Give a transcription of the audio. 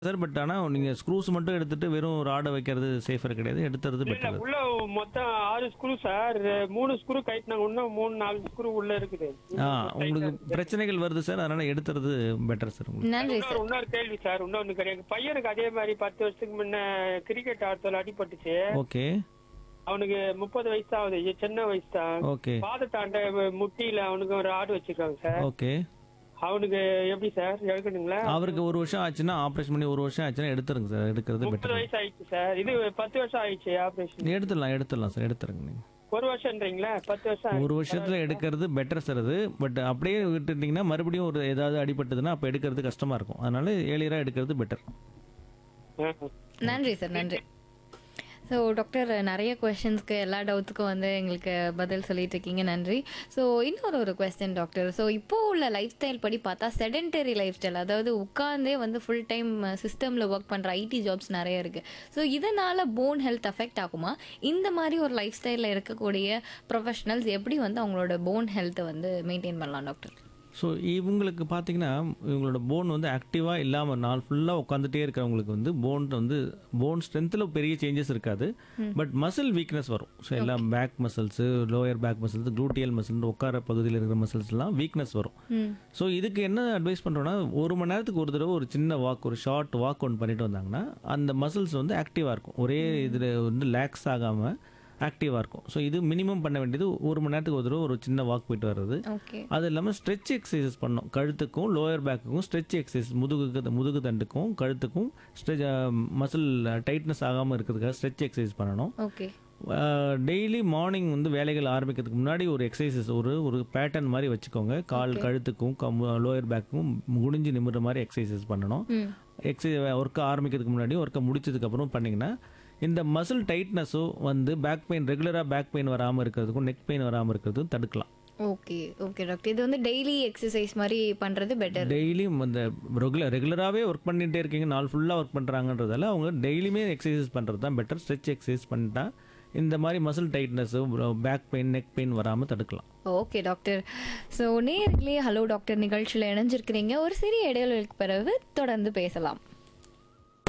sir but ஆனால் நீங்கள் screws மட்டும் எடுத்துட்டு வெறும் ராடை வைக்கிறது சேஃபர் கிடையாது எடுத்துறது இல்ல பெட்டர் உள்ள மொத்தம் ஆறு ஸ்க்ரூ சார் மூணு ஸ்க்ரூ கைட்டினாங்க இன்னும் மூணு நாலு ஸ்க்ரூ உள்ள இருக்குது ஆ உங்களுக்கு பிரச்சனைகள் வருது சார் அதனால எடுத்துறது பெட்டர் சார் உங்களுக்கு நன்றி சார் இன்னொரு இன்னொரு கேள்வி சார் இன்னொன்னு கிடையாது பையனுக்கு அதே மாதிரி பத்து வருஷத்துக்கு முன்ன கிரிக்கெட் ஆட்டத்தில் அடிபட்டுச்சு ஓகே அவனுக்கு முப்பது வயசு ஆகுது இது சின்ன வயசு தான் ஓகே பாதத்தாண்ட முட்டியில அவனுக்கு ஒரு ஆடு வச்சிருக்காங்க சார் ஓகே அவனுக்கு எப்படி சார் எடுக்கணுங்களா அவருக்கு ஒரு வருஷம் ஆச்சுன்னா ஆப்ரேஷன் பண்ணி ஒரு வருஷம் ஆச்சுன்னா எடுத்துருங்க சார் எடுக்கிறது முப்பது பெட்டர் வயசு ஆயிடுச்சு சார் இது பத்து வருஷம் ஆயிடுச்சு ஆபரேஷன் எடுத்துடலாம் எடுத்துடலாம் சார் எடுத்துருங்க நீங்கள் ஒரு வருஷம்ன்றீங்களா பத்து வருஷம் ஒரு வருஷத்துல எடுக்கிறது பெட்டர் சார் அது பட் அப்படியே விட்டுட்டீங்கன்னா மறுபடியும் ஒரு ஏதாவது அடிபட்டதுன்னா அப்போ எடுக்கிறது கஷ்டமா இருக்கும் அதனால ஏழியரா எடுக்கிறது பெட்டர் ஆயிடுச்சு நன்றி சார் நன்றி ஸோ டாக்டர் நிறைய கொஷின்ஸ்க்கு எல்லா டவுட்ஸுக்கும் வந்து எங்களுக்கு பதில் சொல்லிட்டு இருக்கீங்க நன்றி ஸோ இன்னொரு ஒரு கொஸ்டின் டாக்டர் ஸோ இப்போ உள்ள லைஃப் ஸ்டைல் படி பார்த்தா செடென்டரி லைஃப் ஸ்டைல் அதாவது உட்கார்ந்தே வந்து ஃபுல் டைம் சிஸ்டமில் ஒர்க் பண்ணுற ஐடி ஜாப்ஸ் நிறைய இருக்குது ஸோ இதனால் போன் ஹெல்த் அஃபெக்ட் ஆகுமா இந்த மாதிரி ஒரு லைஃப் ஸ்டைலில் இருக்கக்கூடிய ப்ரொஃபஷனல்ஸ் எப்படி வந்து அவங்களோட போன் ஹெல்த்தை வந்து மெயின்டைன் பண்ணலாம் டாக்டர் ஸோ இவங்களுக்கு பார்த்தீங்கன்னா இவங்களோட போன் வந்து ஆக்டிவாக இல்லாமல் நாள் ஃபுல்லாக உட்காந்துட்டே இருக்கிறவங்களுக்கு வந்து போன் வந்து போன் ஸ்ட்ரென்த்தில் பெரிய சேஞ்சஸ் இருக்காது பட் மசில் வீக்னஸ் வரும் ஸோ எல்லாம் back muscles lower back muscles gluteal muscle உட்கார பகுதியில் இருக்கிற மசில்ஸ்லாம் வீக்னஸ் வரும் ம் ஸோ இதுக்கு என்ன அட்வைஸ் பண்ணுறோன்னா ஒரு மணி நேரத்துக்கு ஒரு தடவை ஒரு சின்ன வாக் ஒரு ஷார்ட் வாக் ஒன்று பண்ணிட்டு வந்தாங்கன்னா அந்த மசில்ஸ் வந்து ஆக்டிவாக இருக்கும் ஒரே இதில் வந்து லேக்ஸ் ஆகாமல் ஆக்டிவாக இருக்கும் ஸோ இது மினிமம் பண்ண வேண்டியது ஒரு மணி நேரத்துக்கு ஒரு தடவை ஒரு சின்ன வாக் போயிட்டு வர்றது ஓகே அது இல்லாமல் ஸ்ட்ரெச் எக்ஸசைசஸ் பண்ணோம் கழுத்துக்கும் லோயர் பேக்குக்கும் ஸ்ட்ரெச் எக்ஸசைஸ் முதுகுக்கு முதுகு தண்டுக்கும் கழுத்துக்கும் ஸ்ட்ரெச் மசில் டைட்னஸ் ஆகாமல் இருக்கிறதுக்காக ஸ்ட்ரெச் எக்ஸசைஸ் பண்ணணும் ஓகே டெய்லி மார்னிங் வந்து வேலைகள் ஆரம்பிக்கிறதுக்கு முன்னாடி ஒரு எக்ஸசைசஸ் ஒரு ஒரு பேட்டர்ன் மாதிரி வச்சுக்கோங்க கால் கழுத்துக்கும் லோயர் பேக்குக்கும் குனிஞ்சு நிமிடுற மாதிரி எக்ஸசைசஸ் பண்ணணும் ம் எக்ஸசைஸ் ஒர்க்கை ஆரம்பிக்கிறதுக்கு முன்னாடி ஒர்க்கை முடிச்சதுக்கப்புறம் பண்ணிங்கன்னா இந்த மசில் டைட்னஸும் வந்து பேக் பெயின் ரெகுலராக பேக் பெயின் வராமல் இருக்கிறதுக்கும் நெக் பெயின் வராமல் இருக்கிறதுக்கும் தடுக்கலாம் ஓகே ஓகே டாக்டர் இது வந்து டெய்லி எக்ஸசைஸ் மாதிரி பண்றது பெட்டர் டெய்லியும் இந்த ரெகுலர் ரெகுலராகவே ஒர்க் பண்ணிகிட்டே இருக்கீங்க நாள் ஃபுல்லாக ஒர்க் பண்ணுறாங்கன்றதால அவங்க டெய்லியுமே எக்ஸசைஸ் பண்ணுறது தான் பெட்டர் ஸ்ட்ரெச் எக்ஸசைஸ் பண்ணிட்டா இந்த மாதிரி muscle tightness back pain neck pain வராமல் தடுக்கலாம் ஓகே டாக்டர் ஸோ நேர்களே ஹலோ டாக்டர் நிகழ்ச்சியில் இணைஞ்சிருக்கிறீங்க ஒரு சிறிய இடைவெளிக்கு பிறகு தொடர்ந்து பேசலாம்